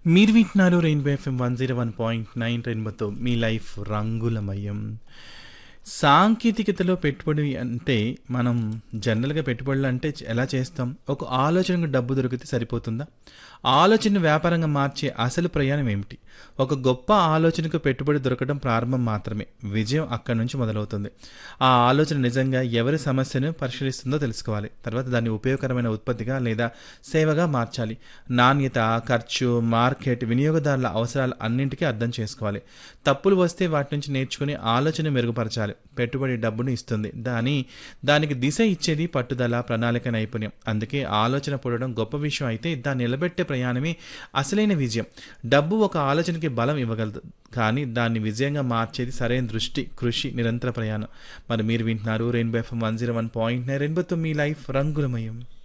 మీరు వింటున్నారు rainbow FM one zero one point nine రెయిన్బోతో మీ లైఫ్ రంగులమయం సాంకేతికతలో పెట్టుబడి అంటే మనం జనరల్గా పెట్టుబడులు అంటే ఎలా చేస్తాం ఒక ఆలోచనకు డబ్బు దొరికితే సరిపోతుందా ఆలోచన వ్యాపారంగా మార్చే అసలు ప్రయాణం ఏమిటి ఒక గొప్ప ఆలోచనకు పెట్టుబడి దొరకడం ప్రారంభం మాత్రమే విజయం అక్కడి నుంచి మొదలవుతుంది ఆ ఆలోచన నిజంగా ఎవరి సమస్యను పరిశీలిస్తుందో తెలుసుకోవాలి తర్వాత దాన్ని ఉపయోగకరమైన ఉత్పత్తిగా లేదా సేవగా మార్చాలి నాణ్యత ఖర్చు మార్కెట్ వినియోగదారుల అవసరాలు అన్నింటికీ అర్థం చేసుకోవాలి తప్పులు వస్తే వాటి నుంచి నేర్చుకుని ఆలోచన మెరుగుపరచాలి పెట్టుబడి డబ్బును ఇస్తుంది దాని దానికి దిశ ఇచ్చేది పట్టుదల ప్రణాళిక నైపుణ్యం అందుకే ఆలోచన పుడడం గొప్ప విషయం అయితే దాన్ని నిలబెట్టే ప్రయాణమే అసలైన విజయం డబ్బు ఒక ఆలోచనకి బలం ఇవ్వగలదు కానీ దాన్ని విజయంగా మార్చేది సరైన దృష్టి కృషి నిరంతర ప్రయాణం మరి మీరు వింటున్నారు rainbow FM one zero one point nine రెయిన్బోతో మీ లైఫ్ రంగులమయం